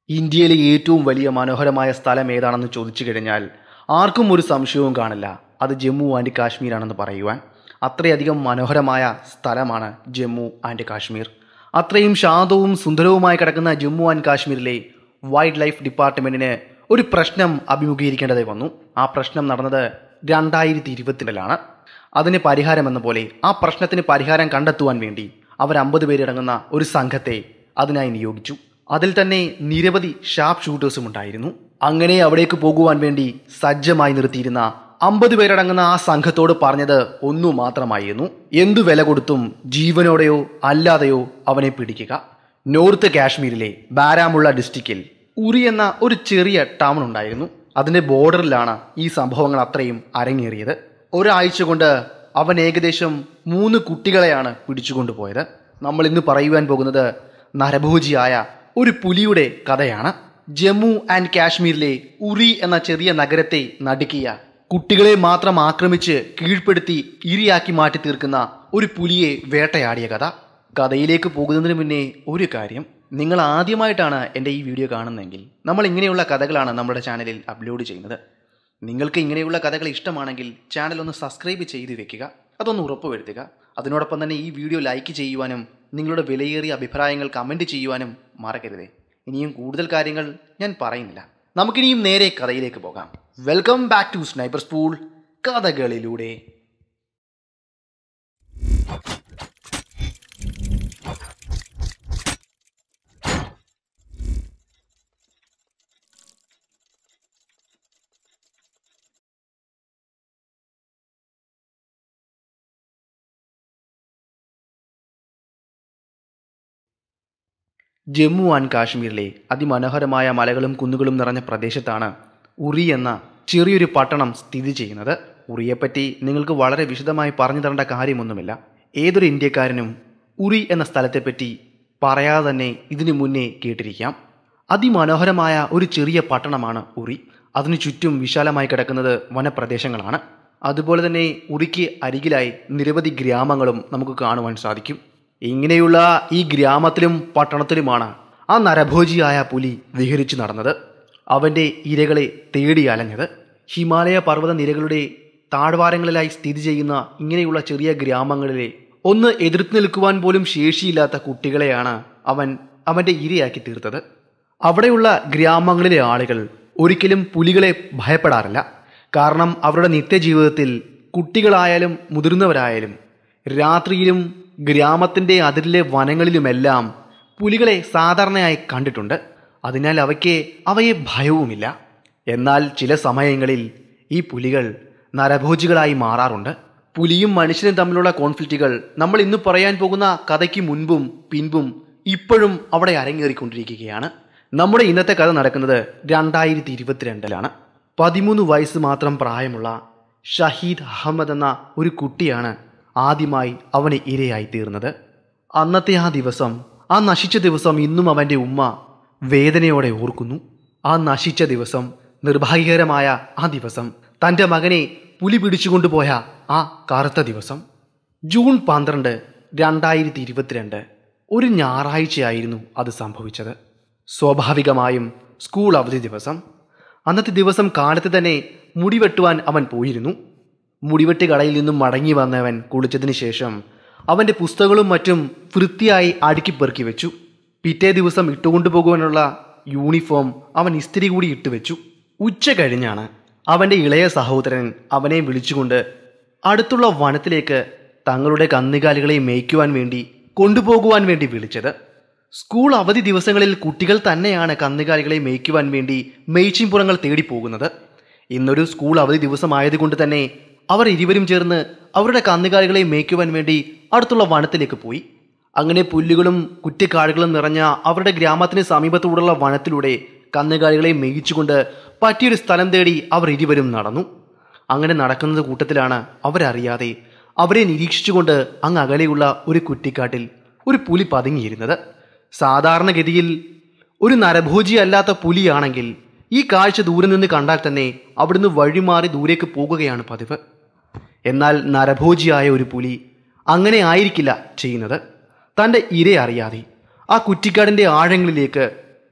ഇന്ത്യയിലെ ഏറ്റവും വലിയ മനോഹരമായ സ്ഥലം ഏതാണെന്ന് ചോദിച്ചു കഴിഞ്ഞാൽ ആർക്കും ഒരു സംശയവും കാണില്ല അത് ജമ്മു ആൻഡ് കാശ്മീരാണെന്ന് പറയുവാൻ അത്രയധികം മനോഹരമായ സ്ഥലമാണ് ജമ്മു ആൻഡ് കാശ്മീർ അത്രയും ശാന്തവും സുന്ദരവുമായി കിടക്കുന്ന ജമ്മു ആൻഡ് കാശ്മീരിലെ വൈൽഡ് ലൈഫ് ഡിപ്പാർട്ട്മെന്റിന് ഒരു പ്രശ്നം അഭിമുഖീകരിക്കേണ്ടതായി വന്നു ആ പ്രശ്നം നടന്നത് രണ്ടായിരത്തി ഇരുപത്തിരണ്ടിലാണ് അതിന് പരിഹാരം എന്ന പോലെ ആ പ്രശ്നത്തിന് പരിഹാരം കണ്ടെത്തുവാൻ വേണ്ടി അവർ അമ്പത് പേരടങ്ങുന്ന ഒരു സംഘത്തെ അതിനായി നിയോഗിച്ചു അതിൽ തന്നെ നിരവധി ഷാർപ്പ് ഷൂട്ടേഴ്സും ഉണ്ടായിരുന്നു അങ്ങനെ അവിടേക്ക് പോകുവാൻ വേണ്ടി സജ്ജമായി നിർത്തിയിരുന്ന അമ്പത് പേരടങ്ങുന്ന ആ സംഘത്തോട് പറഞ്ഞത് ഒന്നു മാത്രമായിരുന്നു എന്തു വില കൊടുത്തും ജീവനോടെയോ അല്ലാതെയോ അവനെ പിടിക്കുക നോർത്ത് കാശ്മീരിലെ ബാരാമുള്ള ഡിസ്ട്രിക്റ്റിൽ ഉറി എന്ന ഒരു ചെറിയ ടൗൺ ഉണ്ടായിരുന്നു അതിന്റെ ബോർഡറിലാണ് ഈ സംഭവങ്ങൾ അത്രയും അരങ്ങേറിയത് ഒരാഴ്ച കൊണ്ട് അവൻ ഏകദേശം മൂന്ന് കുട്ടികളെയാണ് പിടിച്ചുകൊണ്ടുപോയത് നമ്മൾ ഇന്ന് പറയുവാൻ പോകുന്നത് നരഭോജിയായ ഒരു പുലിയുടെ കഥയാണ് ജമ്മു ആൻഡ് കാശ്മീരിലെ ഉറി എന്ന ചെറിയ നഗരത്തെ നടുക്കിയ കുട്ടികളെ മാത്രം ആക്രമിച്ച് കീഴ്പ്പെടുത്തി ഇരിയാക്കി മാറ്റി തീർക്കുന്ന ഒരു പുലിയെ വേട്ടയാടിയ കഥ കഥയിലേക്ക് പോകുന്നതിന് മുന്നേ ഒരു കാര്യം നിങ്ങൾ ആദ്യമായിട്ടാണ് എൻ്റെ ഈ വീഡിയോ കാണുന്നതെങ്കിൽ നമ്മൾ ഇങ്ങനെയുള്ള കഥകളാണ് നമ്മുടെ ചാനലിൽ അപ്ലോഡ് ചെയ്യുന്നത് നിങ്ങൾക്ക് ഇങ്ങനെയുള്ള കഥകൾ ഇഷ്ടമാണെങ്കിൽ ചാനൽ ഒന്ന് സബ്സ്ക്രൈബ് ചെയ്ത് വെക്കുക അതൊന്ന് ഉറപ്പുവരുത്തുക അതിനോടൊപ്പം തന്നെ ഈ വീഡിയോ ലൈക്ക് ചെയ്യുവാനും നിങ്ങളുടെ വിലയേറിയ അഭിപ്രായങ്ങൾ കമൻറ്റ് ചെയ്യുവാനും മറക്കരുതേ ഇനിയും കൂടുതൽ കാര്യങ്ങൾ ഞാൻ പറയുന്നില്ല നമുക്കിനിയും നേരെ കഥയിലേക്ക് പോകാം welcome back to sniper spool കഥകളിലൂടെ ജമ്മു ആൻഡ് കാശ്മീരിലെ അതിമനോഹരമായ മലകളും കുന്നുകളും നിറഞ്ഞ പ്രദേശത്താണ് ഉറി എന്ന ചെറിയൊരു പട്ടണം സ്ഥിതി ചെയ്യുന്നത് ഉറിയെപ്പറ്റി നിങ്ങൾക്ക് വളരെ വിശദമായി പറഞ്ഞു തരേണ്ട കാര്യമൊന്നുമില്ല ഏതൊരു ഇന്ത്യക്കാരനും ഉറി എന്ന സ്ഥലത്തെപ്പറ്റി പറയാതെ തന്നെ ഇതിനു മുന്നേ കേട്ടിരിക്കാം അതിമനോഹരമായ ഒരു ചെറിയ പട്ടണമാണ് ഉറി അതിനു ചുറ്റും വിശാലമായി കിടക്കുന്നത് വനപ്രദേശങ്ങളാണ് അതുപോലെ തന്നെ ഉറിക്ക് അരികിലായി നിരവധി ഗ്രാമങ്ങളും നമുക്ക് കാണുവാൻ സാധിക്കും ഇങ്ങനെയുള്ള ഈ ഗ്രാമത്തിലും പട്ടണത്തിലുമാണ് ആ നരഭോജിയായ പുലി വിഹരിച്ചു നടന്നത് അവൻ്റെ ഇരകളെ തേടി അലഞ്ഞത് ഹിമാലയ പർവ്വത നിരകളുടെ താഴ്വാരങ്ങളിലായി സ്ഥിതി ചെയ്യുന്ന ഇങ്ങനെയുള്ള ചെറിയ ഗ്രാമങ്ങളിലെ ഒന്ന് എതിർത്ത് നിൽക്കുവാൻ പോലും ശേഷിയില്ലാത്ത കുട്ടികളെയാണ് അവൻ അവൻ്റെ ഇരയാക്കി തീർത്തത് അവിടെയുള്ള ഗ്രാമങ്ങളിലെ ആളുകൾ ഒരിക്കലും പുലികളെ ഭയപ്പെടാറില്ല കാരണം അവരുടെ നിത്യജീവിതത്തിൽ കുട്ടികളായാലും മുതിർന്നവരായാലും രാത്രിയിലും ഗ്രാമത്തിൻ്റെ അതിരിലെ വനങ്ങളിലുമെല്ലാം പുലികളെ സാധാരണയായി കണ്ടിട്ടുണ്ട് അതിനാൽ അവയ്ക്ക് അവയെ ഭയവുമില്ല എന്നാൽ ചില സമയങ്ങളിൽ ഈ പുലികൾ നരഭോജികളായി മാറാറുണ്ട് പുലിയും മനുഷ്യനും തമ്മിലുള്ള കോൺഫ്ലിക്റ്റുകൾ നമ്മൾ ഇന്ന് പറയാൻ പോകുന്ന കഥയ്ക്ക് മുൻപും പിൻപും ഇപ്പോഴും അവിടെ അരങ്ങേറിക്കൊണ്ടിരിക്കുകയാണ് നമ്മുടെ ഇന്നത്തെ കഥ നടക്കുന്നത് രണ്ടായിരത്തി ഇരുപത്തിരണ്ടിലാണ് പതിമൂന്ന് വയസ്സ് മാത്രം പ്രായമുള്ള ഷഹീദ് അഹമ്മദ് എന്ന ഒരു കുട്ടിയാണ് ആദ്യമായി അവന് ഇരയായി തീർന്നത് അന്നത്തെ ആ ദിവസം ആ നശിച്ച ദിവസം ഇന്നും അവൻ്റെ ഉമ്മ വേദനയോടെ ഓർക്കുന്നു ആ നശിച്ച ദിവസം നിർഭാഗ്യകരമായ ആ ദിവസം തൻ്റെ മകനെ പുലി പിടിച്ചുകൊണ്ടുപോയ ആ കറുത്ത ദിവസം ജൂൺ പന്ത്രണ്ട് രണ്ടായിരത്തി ഇരുപത്തിരണ്ട് ഒരു ഞായറാഴ്ചയായിരുന്നു അത് സംഭവിച്ചത് സ്വാഭാവികമായും സ്കൂൾ അവധി ദിവസം അന്നത്തെ ദിവസം കാലത്ത് തന്നെ മുടിവെട്ടുവാൻ അവൻ പോയിരുന്നു മുടിവെട്ട് കടയിൽ നിന്നും മടങ്ങി വന്നവൻ കുളിച്ചതിന് ശേഷം അവൻ്റെ പുസ്തകങ്ങളും മറ്റും വൃത്തിയായി അടുക്കി പെറുക്കി വെച്ചു പിറ്റേ ദിവസം ഇട്ടുകൊണ്ടുപോകുവാനുള്ള യൂണിഫോം അവൻ ഇസ്തിരി കൂടി ഇട്ടുവെച്ചു ഉച്ച കഴിഞ്ഞാണ് അവൻ്റെ ഇളയ സഹോദരൻ അവനെ വിളിച്ചുകൊണ്ട് അടുത്തുള്ള വനത്തിലേക്ക് തങ്ങളുടെ കന്നുകാലികളെ മേയ്ക്കുവാൻ വേണ്ടി കൊണ്ടുപോകുവാൻ വേണ്ടി വിളിച്ചത് സ്കൂൾ അവധി ദിവസങ്ങളിൽ കുട്ടികൾ തന്നെയാണ് കന്നുകാലികളെ മേയ്ക്കുവാൻ വേണ്ടി മേയ്ച്ചിൻപുറങ്ങൾ തേടി പോകുന്നത് ഇന്നൊരു സ്കൂൾ അവധി ദിവസമായതുകൊണ്ട് തന്നെ അവർ ഇരുവരും ചേർന്ന് അവരുടെ കന്നുകാലികളെ മേയ്ക്കുവാൻ വേണ്ടി അടുത്തുള്ള വനത്തിലേക്ക് പോയി അങ്ങനെ പുല്ലുകളും കുറ്റിക്കാടുകളും നിറഞ്ഞ അവരുടെ ഗ്രാമത്തിന് സമീപത്തൂടുള്ള വനത്തിലൂടെ കന്നുകാലികളെ മേയിച്ചുകൊണ്ട് പറ്റിയൊരു സ്ഥലം തേടി അവർ ഇരുവരും നടന്നു അങ്ങനെ നടക്കുന്നത് കൂട്ടത്തിലാണ് അവരറിയാതെ അവരെ നിരീക്ഷിച്ചുകൊണ്ട് അങ്ങ് അകലെയുള്ള ഒരു കുറ്റിക്കാട്ടിൽ ഒരു പുലി പതുങ്ങിയിരുന്നത് സാധാരണഗതിയിൽ ഒരു നരഭോജി അല്ലാത്ത പുലിയാണെങ്കിൽ ഈ കാഴ്ച ദൂരെ നിന്ന് കണ്ടാൽ തന്നെ അവിടുന്ന് വഴിമാറി ദൂരേക്ക് പോകുകയാണ് പതിവ് എന്നാൽ നരഭോജിയായ ഒരു പുലി അങ്ങനെ ആയിരിക്കില്ല ചെയ്യുന്നത് തൻ്റെ ഇര അറിയാതെ ആ കുറ്റിക്കാടിൻ്റെ ആഴങ്ങളിലേക്ക്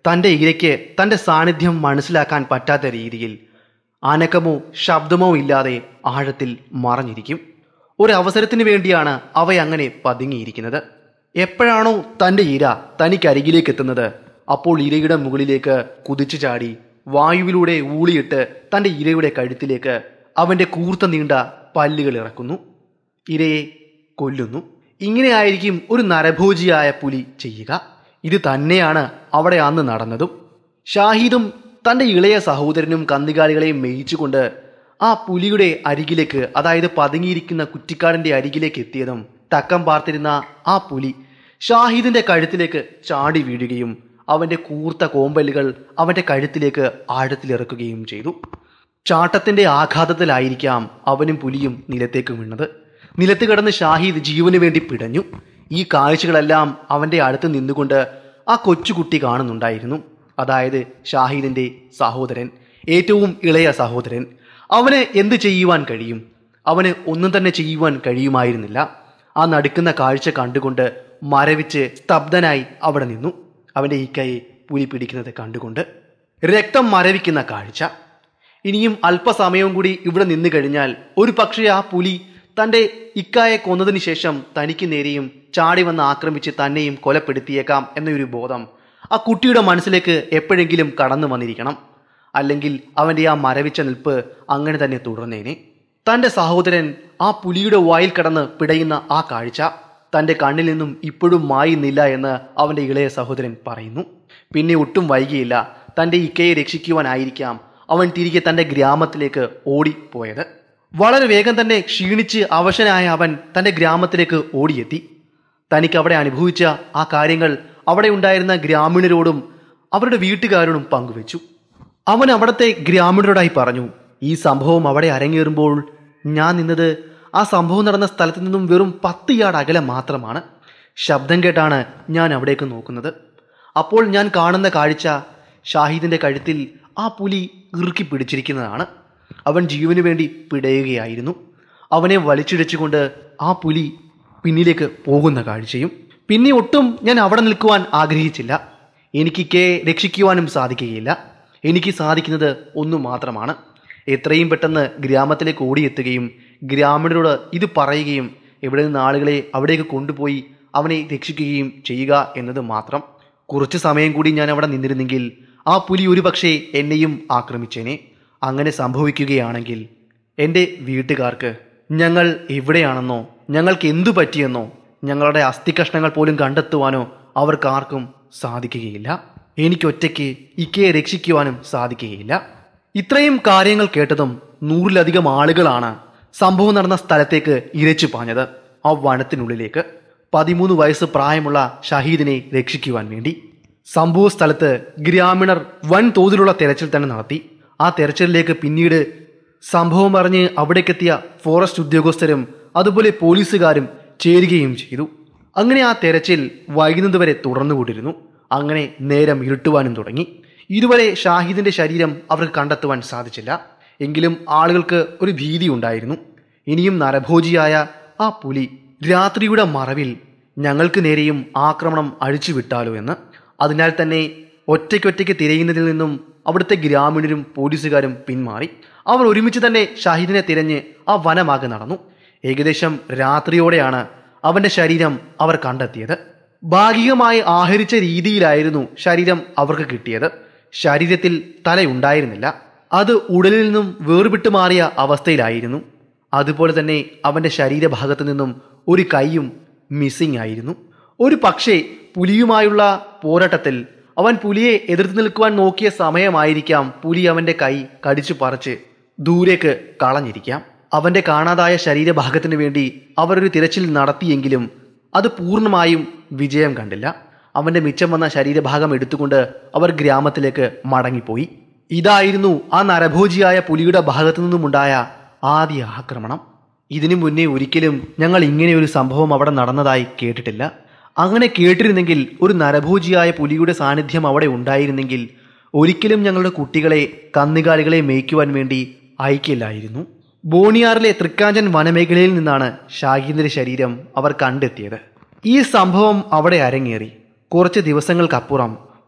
തൻ്റെ ഇരയ്ക്ക് തൻ്റെ സാന്നിധ്യം മനസ്സിലാക്കാൻ പറ്റാത്ത രീതിയിൽ അനക്കമോ ശബ്ദമോ ഇല്ലാതെ ആഴത്തിൽ മറഞ്ഞിരിക്കും ഒരവസരത്തിന് വേണ്ടിയാണ് അവയങ്ങനെ പതുങ്ങിയിരിക്കുന്നത് എപ്പോഴാണോ തൻ്റെ ഇര തനിക്കരികിലേക്ക് എത്തുന്നത് അപ്പോൾ ഇരയുടെ മുകളിലേക്ക് കുതിച്ചു ചാടി വായുവിലൂടെ ഊളിയിട്ട് തൻ്റെ ഇരയുടെ കഴുത്തിലേക്ക് അവൻ്റെ കൂർത്ത നീണ്ട പല്ലുകൾ ഇറക്കുന്നു ഇരയെ കൊല്ലുന്നു ഇങ്ങനെയായിരിക്കും ഒരു നരഭോജിയായ പുലി ചെയ്യുക ഇത് തന്നെയാണ് അവിടെ അന്ന് നടന്നതും ഷാഹിദും തൻ്റെ ഇളയ സഹോദരനും കന്നുകാലികളെയും മേയിച്ചുകൊണ്ട് ആ പുലിയുടെ അരികിലേക്ക് അതായത് പതുങ്ങിയിരിക്കുന്ന കുറ്റിക്കാടിൻ്റെ അരികിലേക്ക് എത്തിയതും തക്കം പാർത്തിരുന്ന ആ പുലി ഷാഹിദിന്റെ കഴുത്തിലേക്ക് ചാടി വീഴുകയും അവന്റെ കൂർത്ത കോമ്പലുകൾ അവന്റെ കഴുത്തിലേക്ക് ആഴത്തിലിറക്കുകയും ചെയ്തു ചാട്ടത്തിന്റെ ആഘാതത്തിലായിരിക്കാം അവനും പുലിയും നിലത്തേക്ക് വീണത് നിലത്ത് കിടന്ന് ഷാഹിദ് ജീവന് വേണ്ടി പിടഞ്ഞു ഈ കാഴ്ചകളെല്ലാം അവന്റെ അടുത്ത് നിന്നുകൊണ്ട് ആ കൊച്ചുകുട്ടി കാണുന്നുണ്ടായിരുന്നു അതായത് ഷാഹിദിന്റെ സഹോദരൻ ഏറ്റവും ഇളയ സഹോദരൻ അവന് എന്ത് ചെയ്യുവാൻ കഴിയും അവന് ഒന്നും തന്നെ ചെയ്യുവാൻ കഴിയുമായിരുന്നില്ല ആ നടുക്കുന്ന കാഴ്ച കണ്ടുകൊണ്ട് മരവിച്ച് സ്തബ്ധനായി അവിടെ നിന്നു അവന്റെ ഈ കൈ പുലി പിടിക്കുന്നത് കണ്ടുകൊണ്ട് രക്തം മരവിക്കുന്ന കാഴ്ച ഇനിയും അല്പസമയവും കൂടി ഇവിടെ നിന്ന് കഴിഞ്ഞാൽ ഒരു പക്ഷേ ആ പുലി തൻ്റെ ഇക്കായെ കൊന്നതിന് ശേഷം തനിക്ക് നേരെയും ചാടി വന്ന് ആക്രമിച്ച് തന്നെയും കൊലപ്പെടുത്തിയേക്കാം എന്നൊരു ബോധം ആ കുട്ടിയുടെ മനസ്സിലേക്ക് എപ്പോഴെങ്കിലും കടന്നു വന്നിരിക്കണം അല്ലെങ്കിൽ അവൻ്റെ ആ മരവിച്ച നിൽപ്പ് അങ്ങനെ തന്നെ തുടർന്നേനെ തൻ്റെ സഹോദരൻ ആ പുലിയുടെ വായിൽ കടന്ന് പിടയുന്ന ആ കാഴ്ച തൻ്റെ കണ്ണിൽ നിന്നും ഇപ്പോഴും മായുന്നില്ല എന്ന് അവൻ്റെ ഇളയ സഹോദരൻ പറയുന്നു പിന്നെ ഒട്ടും വൈകിയില്ല തൻ്റെ ഇക്കയെ രക്ഷിക്കുവാനായിരിക്കാം അവൻ തിരികെ തൻ്റെ ഗ്രാമത്തിലേക്ക് ഓടിപ്പോയത് വളരെ വേഗം തന്നെ ക്ഷീണിച്ച് അവശനായ അവൻ തൻ്റെ ഗ്രാമത്തിലേക്ക് ഓടിയെത്തി തനിക്ക് അവിടെ അനുഭവിച്ച ആ കാര്യങ്ങൾ അവിടെ ഉണ്ടായിരുന്ന ഗ്രാമീണരോടും അവരുടെ വീട്ടുകാരോടും പങ്കുവെച്ചു അവൻ അവിടുത്തെ ഗ്രാമീണരോടായി പറഞ്ഞു ഈ സംഭവം അവിടെ അരങ്ങേറുമ്പോൾ ഞാൻ നിന്നത് ആ സംഭവം നടന്ന സ്ഥലത്ത് നിന്നും വെറും പത്ത് യാർഡ് അകലെ മാത്രമാണ് ശബ്ദം കേട്ടാണ് ഞാൻ അവിടേക്ക് നോക്കുന്നത് അപ്പോൾ ഞാൻ കാണുന്ന കാഴ്ച ഷാഹിദിന്റെ കഴുത്തിൽ ആ പുലി ഇറുക്കി പിടിച്ചിരിക്കുന്നതാണ് അവൻ ജീവന് വേണ്ടി പിടയുകയായിരുന്നു അവനെ വലിച്ചിഴച്ചുകൊണ്ട് ആ പുലി പിന്നിലേക്ക് പോകുന്ന കാഴ്ചയും പിന്നെ ഒട്ടും ഞാൻ അവിടെ നിൽക്കുവാൻ ആഗ്രഹിച്ചില്ല എനിക്ക് കെ രക്ഷിക്കുവാനും സാധിക്കുകയില്ല എനിക്ക് സാധിക്കുന്നത് ഒന്നു മാത്രമാണ് എത്രയും പെട്ടെന്ന് ഗ്രാമത്തിലേക്ക് ഓടിയെത്തുകയും ഗ്രാമീണരോട് ഇത് പറയുകയും ഇവിടെ നിന്ന് ആളുകളെ അവിടേക്ക് കൊണ്ടുപോയി അവനെ രക്ഷിക്കുകയും ചെയ്യുക എന്നത് മാത്രം കുറച്ച് സമയം കൂടി ഞാൻ അവിടെ നിന്നിരുന്നെങ്കിൽ ആ പുലി ഒരുപക്ഷെ എന്നെയും ആക്രമിച്ചേനെ അങ്ങനെ സംഭവിക്കുകയാണെങ്കിൽ എൻ്റെ വീട്ടുകാർക്ക് ഞങ്ങൾ എവിടെയാണെന്നോ ഞങ്ങൾക്ക് എന്തു പറ്റിയെന്നോ ഞങ്ങളുടെ അസ്ഥികഷ്ണങ്ങൾ പോലും കണ്ടെത്തുവാനോ അവർക്കാർക്കും സാധിക്കുകയില്ല എനിക്കൊറ്റയ്ക്ക് ഇക്കയെ രക്ഷിക്കുവാനും സാധിക്കുകയില്ല ഇത്രയും കാര്യങ്ങൾ കേട്ടതും നൂറിലധികം ആളുകളാണ് സംഭവം നടന്ന സ്ഥലത്തേക്ക് ഇരച്ചു പാഞ്ഞത് ആ വനത്തിനുള്ളിലേക്ക് പതിമൂന്ന് വയസ്സ് പ്രായമുള്ള ഷഹീദിനെ രക്ഷിക്കുവാൻ വേണ്ടി സംഭവ സ്ഥലത്ത് ഗ്രാമീണർ വൻ തോതിലുള്ള തെരച്ചിൽ തന്നെ നടത്തി ആ തെരച്ചിലിലേക്ക് പിന്നീട് സംഭവം അറിഞ്ഞ് അവിടേക്കെത്തിയ ഫോറസ്റ്റ് ഉദ്യോഗസ്ഥരും അതുപോലെ പോലീസുകാരും ചേരുകയും ചെയ്തു അങ്ങനെ ആ തെരച്ചിൽ വൈകുന്നത് വരെ തുടർന്നുകൊണ്ടിരുന്നു അങ്ങനെ നേരം ഇരുട്ടുവാനും തുടങ്ങി ഇതുവരെ ഷാഹിദിന്റെ ശരീരം അവർക്ക് കണ്ടെത്തുവാൻ സാധിച്ചില്ല എങ്കിലും ആളുകൾക്ക് ഒരു ഭീതി ഉണ്ടായിരുന്നു ഇനിയും നരഭോജിയായ ആ പുലി രാത്രിയുടെ മറവിൽ ഞങ്ങൾക്ക് നേരെയും ആക്രമണം അഴിച്ചുവിട്ടാലോ എന്ന് അതിനാൽ തന്നെ ഒറ്റയ്ക്കൊറ്റയ്ക്ക് തിരയുന്നതിൽ നിന്നും അവിടുത്തെ ഗ്രാമീണരും പോലീസുകാരും പിന്മാറി അവർ ഒരുമിച്ച് തന്നെ ഷാഹിദിനെ തിരഞ്ഞ് ആ വനമാകെ നടന്നു ഏകദേശം രാത്രിയോടെയാണ് അവന്റെ ശരീരം അവർ കണ്ടെത്തിയത് ഭാഗികമായി ആഹരിച്ച രീതിയിലായിരുന്നു ശരീരം അവർക്ക് കിട്ടിയത് ശരീരത്തിൽ തലയുണ്ടായിരുന്നില്ല അത് ഉടലിൽ നിന്നും വേർവിട്ട് മാറിയ അവസ്ഥയിലായിരുന്നു അതുപോലെ തന്നെ അവന്റെ ശരീരഭാഗത്തു നിന്നും ഒരു കൈയും മിസ്സിംഗ് ആയിരുന്നു ഒരു പക്ഷേ പുലിയുമായുള്ള പോരാട്ടത്തിൽ അവൻ പുലിയെ എതിർത്ത് നിൽക്കുവാൻ നോക്കിയ സമയമായിരിക്കാം പുലി അവന്റെ കൈ കടിച്ചു പറിച്ച് ദൂരേക്ക് കളഞ്ഞിരിക്കാം അവന്റെ കാണാതായ ശരീരഭാഗത്തിനു വേണ്ടി അവർ ഒരു തിരച്ചിൽ നടത്തിയെങ്കിലും അത് പൂർണ്ണമായും വിജയം കണ്ടില്ല അവന്റെ മിച്ചം വന്ന ശരീരഭാഗം എടുത്തുകൊണ്ട് അവർ ഗ്രാമത്തിലേക്ക് മടങ്ങിപ്പോയി ഇതായിരുന്നു ആ നരഭോജിയായ പുലിയുടെ ഭാഗത്തു നിന്നുമുണ്ടായ ആദ്യ ആക്രമണം ഇതിനു മുന്നേ ഒരിക്കലും ഞങ്ങൾ ഇങ്ങനെ ഒരു സംഭവം അവിടെ നടന്നതായി കേട്ടിട്ടില്ല അങ്ങനെ കേട്ടിരുന്നെങ്കിൽ ഒരു നരഭോജിയായ പുലിയുടെ സാന്നിധ്യം അവിടെ ഉണ്ടായിരുന്നെങ്കിൽ ഒരിക്കലും ഞങ്ങളുടെ കുട്ടികളെ കന്നുകാലികളെ മേയ്ക്കുവാൻ വേണ്ടി അയക്കില്ലായിരുന്നു ബോണിയാറിലെ തൃക്കാഞ്ചൻ വനമേഖലയിൽ നിന്നാണ് ഷാഹിദിന്റെ ശരീരം അവർ കണ്ടെത്തിയത് ഈ സംഭവം അവിടെ അരങ്ങേറി കുറച്ച് ദിവസങ്ങൾക്കപ്പുറം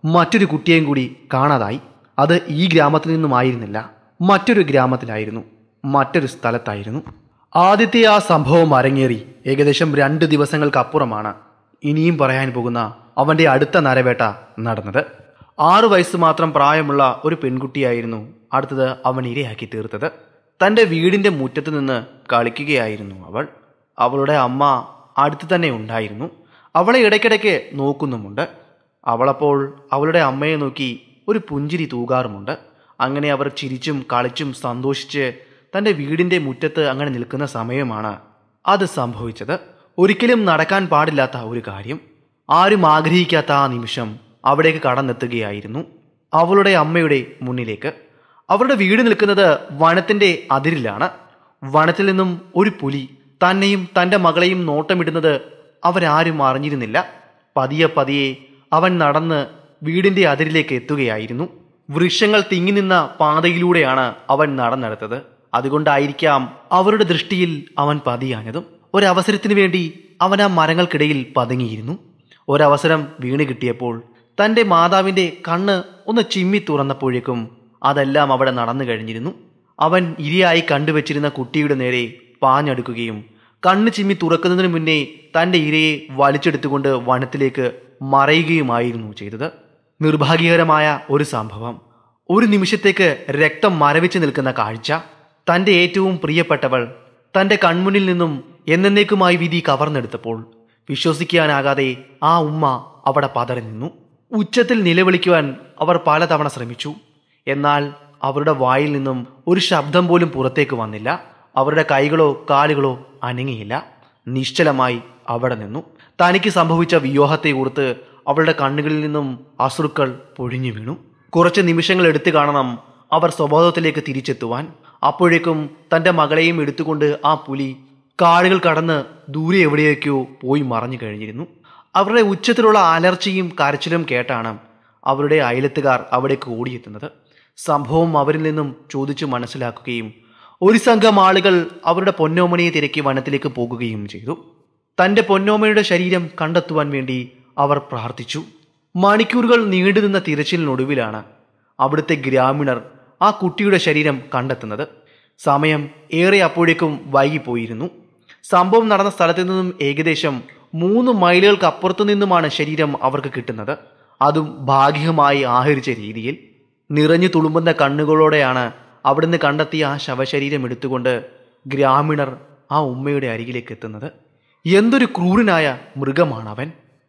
മറ്റൊരു കുട്ടിയെയും കൂടി കാണാതായി അത് ഈ ഗ്രാമത്തിൽ നിന്നുമായിരുന്നില്ല മറ്റൊരു ഗ്രാമത്തിലായിരുന്നു മറ്റൊരു സ്ഥലത്തായിരുന്നു ആദ്യത്തെ ആ സംഭവം അരങ്ങേറി ഏകദേശം രണ്ട് ദിവസങ്ങൾക്കപ്പുറമാണ് ഇനിയും പറയാൻ പോകുന്ന അവൻ്റെ അടുത്ത നരവേട്ട നടന്നത് ആറു വയസ്സ് മാത്രം പ്രായമുള്ള ഒരു പെൺകുട്ടിയായിരുന്നു അടുത്തത് അവൻ ഇരയാക്കി തീർത്തത് തൻ്റെ വീടിൻ്റെ മുറ്റത്ത് നിന്ന് കളിക്കുകയായിരുന്നു അവൾ അവളുടെ അമ്മ അടുത്ത് തന്നെ ഉണ്ടായിരുന്നു അവളെ ഇടയ്ക്കിടയ്ക്ക് നോക്കുന്നുമുണ്ട് അവളപ്പോൾ അവളുടെ അമ്മയെ നോക്കി ഒരു പുഞ്ചിരി തൂകാറുമുണ്ട് അങ്ങനെ അവർ ചിരിച്ചും കളിച്ചും സന്തോഷിച്ച് തൻ്റെ വീടിൻ്റെ മുറ്റത്ത് അങ്ങനെ നിൽക്കുന്ന സമയമാണ് അത് സംഭവിച്ചത് ഒരിക്കലും നടക്കാൻ പാടില്ലാത്ത ഒരു കാര്യം ആരും ആഗ്രഹിക്കാത്ത ആ നിമിഷം അവിടേക്ക് കടന്നെത്തുകയായിരുന്നു അവളുടെ അമ്മയുടെ മുന്നിലേക്ക് അവരുടെ വീട് നിൽക്കുന്നത് വനത്തിൻ്റെ അതിരിലാണ് വനത്തിൽ നിന്നും ഒരു പുലി തന്നെയും തൻ്റെ മകളെയും നോട്ടമിടുന്നത് അവരാരും അറിഞ്ഞിരുന്നില്ല പതിയെ പതിയെ അവൻ നടന്ന് വീടിൻ്റെ അതിരിലേക്ക് എത്തുകയായിരുന്നു വൃക്ഷങ്ങൾ തിങ്ങി നിന്ന പാതയിലൂടെയാണ് അവൻ നടന്നെടുത്തത് അതുകൊണ്ടായിരിക്കാം അവരുടെ ദൃഷ്ടിയിൽ അവൻ പതിയാഞ്ഞതും ഒരവസരത്തിനു വേണ്ടി അവൻ ആ മരങ്ങൾക്കിടയിൽ പതുങ്ങിയിരുന്നു ഒരവസരം വീണ് കിട്ടിയപ്പോൾ തൻ്റെ മാതാവിൻ്റെ കണ്ണ് ഒന്ന് ചിമ്മി തുറന്നപ്പോഴേക്കും അതെല്ലാം അവിടെ നടന്നു കഴിഞ്ഞിരുന്നു അവൻ ഇരയായി കണ്ടുവച്ചിരുന്ന കുട്ടിയുടെ നേരെ പാഞ്ഞടുക്കുകയും കണ്ണ് ചിമ്മി തുറക്കുന്നതിന് മുന്നേ തൻ്റെ ഇരയെ വലിച്ചെടുത്തുകൊണ്ട് വനത്തിലേക്ക് മറയുകയുമായിരുന്നു ചെയ്തത് നിർഭാഗ്യകരമായ ഒരു സംഭവം ഒരു നിമിഷത്തേക്ക് രക്തം മരവിച്ച് നിൽക്കുന്ന കാഴ്ച തൻ്റെ ഏറ്റവും പ്രിയപ്പെട്ടവൾ തൻ്റെ കൺമുന്നിൽ നിന്നും എന്നേക്കുമായി വിധി കവർന്നെടുത്തപ്പോൾ വിശ്വസിക്കാനാകാതെ ആ ഉമ്മ അവിടെ പതറി നിന്നു ഉച്ചത്തിൽ നിലവിളിക്കുവാൻ അവർ പലതവണ ശ്രമിച്ചു എന്നാൽ അവരുടെ വായിൽ നിന്നും ഒരു ശബ്ദം പോലും പുറത്തേക്ക് വന്നില്ല അവരുടെ കൈകളോ കാലുകളോ അനങ്ങിയില്ല നിശ്ചലമായി അവിടെ നിന്നു തനിക്ക് സംഭവിച്ച വിയോഹത്തെ ഓർത്ത് അവളുടെ കണ്ണുകളിൽ നിന്നും അശ്രുക്കൾ പൊഴിഞ്ഞു വീണു കുറച്ച് നിമിഷങ്ങൾ എടുത്തു കാണണം അവർ സ്വബോധത്തിലേക്ക് തിരിച്ചെത്തുവാൻ അപ്പോഴേക്കും തൻ്റെ മകളെയും എടുത്തുകൊണ്ട് ആ പുലി കാടുകൾ കടന്ന് ദൂരെ എവിടെയൊക്കെയോ പോയി മറഞ്ഞു കഴിഞ്ഞിരുന്നു അവരുടെ ഉച്ചത്തിലുള്ള അലർച്ചയും കരച്ചിലും കേട്ടാണ് അവരുടെ അയലത്തുകാർ അവിടേക്ക് ഓടിയെത്തുന്നത് സംഭവം അവരിൽ നിന്നും ചോദിച്ചു മനസ്സിലാക്കുകയും ഒരു സംഘം ആളുകൾ അവരുടെ പൊന്നോമനയെ തിരക്കി വനത്തിലേക്ക് പോകുകയും ചെയ്തു തൻ്റെ പൊന്നോമയുടെ ശരീരം കണ്ടെത്തുവാൻ വേണ്ടി അവർ പ്രാർത്ഥിച്ചു മണിക്കൂറുകൾ നീണ്ടുനിന്ന തിരച്ചിലിനൊടുവിലാണ് അവിടുത്തെ ഗ്രാമീണർ ആ കുട്ടിയുടെ ശരീരം കണ്ടെത്തുന്നത് സമയം ഏറെ അപ്പോഴേക്കും വൈകിപ്പോയിരുന്നു സംഭവം നടന്ന സ്ഥലത്തു നിന്നും ഏകദേശം മൂന്ന് മൈലുകൾക്ക് അപ്പുറത്തു നിന്നുമാണ് ശരീരം അവർക്ക് കിട്ടുന്നത് അതും ഭാഗികമായി ആഹരിച്ച രീതിയിൽ നിറഞ്ഞു തുളുമ്പുന്ന കണ്ണുകളോടെയാണ് അവിടുന്ന് കണ്ടെത്തിയ ആ ശവശരീരം എടുത്തുകൊണ്ട് ഗ്രാമീണർ ആ ഉമ്മയുടെ അരികിലേക്ക് എത്തുന്നത് എന്തൊരു ക്രൂരനായ മൃഗമാണ് അവൻ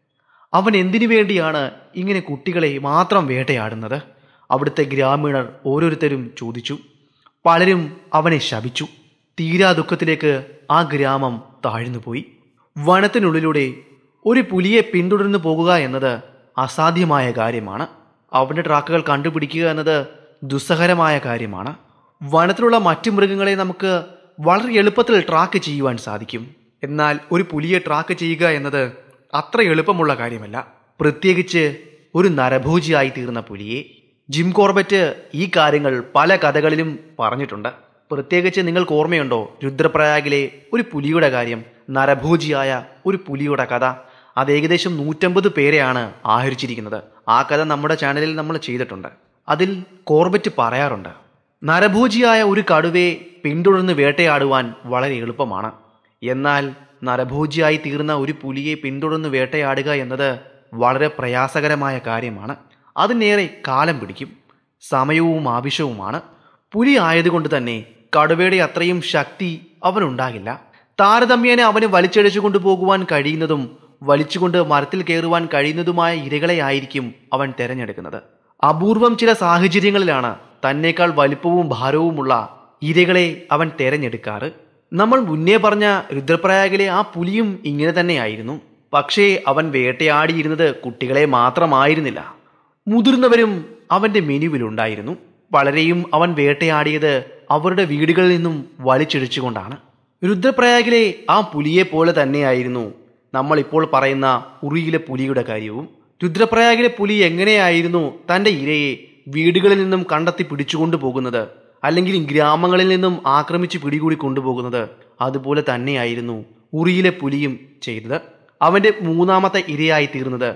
അവൻ എന്തിനു വേണ്ടിയാണ് ഇങ്ങനെ കുട്ടികളെ മാത്രം വേട്ടയാടുന്നത് അവിടുത്തെ ഗ്രാമീണർ ഓരോരുത്തരും ചോദിച്ചു പലരും അവനെ ശപിച്ചു തീരാ ദുഃഖത്തിലേക്ക് ആ ഗ്രാമം താഴ്ന്നുപോയി വനത്തിനുള്ളിലൂടെ ഒരു പുലിയെ പിന്തുടർന്നു പോകുക എന്നത് അസാധ്യമായ കാര്യമാണ് അവൻ്റെ ട്രാക്കുകൾ കണ്ടുപിടിക്കുക എന്നത് ദുസ്സഹരമായ കാര്യമാണ് വനത്തിലുള്ള മറ്റു മൃഗങ്ങളെ നമുക്ക് വളരെ എളുപ്പത്തിൽ ട്രാക്ക് ചെയ്യുവാൻ സാധിക്കും എന്നാൽ ഒരു പുലിയെ ട്രാക്ക് ചെയ്യുക എന്നത് അത്ര എളുപ്പമുള്ള കാര്യമല്ല പ്രത്യേകിച്ച് ഒരു നരഭോജിയായി തീർന്ന പുലിയെ ജിം കോർബറ്റ് ഈ കാര്യങ്ങൾ പല കഥകളിലും പറഞ്ഞിട്ടുണ്ട് പ്രത്യേകിച്ച് നിങ്ങൾക്ക് ഓർമ്മയുണ്ടോ രുദ്രപ്രയാഗിലെ ഒരു പുലിയുടെ കാര്യം നരഭോജിയായ ഒരു പുലിയുടെ കഥ അത് ഏകദേശം നൂറ്റമ്പത് പേരെയാണ് ആഹരിച്ചിരിക്കുന്നത് ആ കഥ നമ്മുടെ ചാനലിൽ നമ്മൾ ചെയ്തിട്ടുണ്ട് അതിൽ കോർബറ്റ് പറയാറുണ്ട് നരഭോജിയായ ഒരു കടുവയെ പിന്തുടർന്ന് വേട്ടയാടുവാൻ വളരെ എളുപ്പമാണ് എന്നാൽ നരഭോജിയായി തീർന്ന ഒരു പുലിയെ പിന്തുടർന്ന് വേട്ടയാടുക എന്നത് വളരെ പ്രയാസകരമായ കാര്യമാണ് അതിനേറെ കാലം പിടിക്കും സമയവും ആവശ്യവുമാണ് പുലി ആയതുകൊണ്ട് തന്നെ കടുവയുടെ അത്രയും ശക്തി അവനുണ്ടാകില്ല താരതമ്യേന അവന് വലിച്ചടിച്ചു കൊണ്ടുപോകുവാൻ കഴിയുന്നതും വലിച്ചുകൊണ്ട് മരത്തിൽ കയറുവാൻ കഴിയുന്നതുമായ ഇരകളെ ആയിരിക്കും അവൻ തിരഞ്ഞെടുക്കുന്നത് അപൂർവം ചില സാഹചര്യങ്ങളിലാണ് തന്നേക്കാൾ വലിപ്പവും ഭാരവുമുള്ള ഇരകളെ അവൻ തിരഞ്ഞെടുക്കാറ് നമ്മൾ മുന്നേ പറഞ്ഞ രുദ്രപ്രയാഗിലെ ആ പുലിയും ഇങ്ങനെ തന്നെയായിരുന്നു പക്ഷേ അവൻ വേട്ടയാടിയിരുന്നത് കുട്ടികളെ മാത്രമായിരുന്നില്ല മുതിർന്നവരും അവന്റെ മെനുവിലുണ്ടായിരുന്നു പലരെയും അവൻ വേട്ടയാടിയത് അവരുടെ വീടുകളിൽ നിന്നും വലിച്ചിടിച്ചുകൊണ്ടാണ് രുദ്രപ്രയാഗിലെ ആ പുലിയെ പോലെ തന്നെയായിരുന്നു നമ്മൾ ഇപ്പോൾ പറയുന്ന ഉറിയിലെ പുലിയുടെ കാര്യവും രുദ്രപ്രയാഗിലെ പുലി എങ്ങനെയായിരുന്നു തൻ്റെ ഇരയെ വീടുകളിൽ നിന്നും കണ്ടെത്തി പിടിച്ചുകൊണ്ടു പോകുന്നത് അല്ലെങ്കിൽ ഗ്രാമങ്ങളിൽ നിന്നും ആക്രമിച്ച് പിടികൂടി കൊണ്ടുപോകുന്നത് അതുപോലെ തന്നെയായിരുന്നു ഉറിയിലെ പുലിയും ചെയ്തത് അവന്റെ മൂന്നാമത്തെ ഇരയായി തീർന്നത്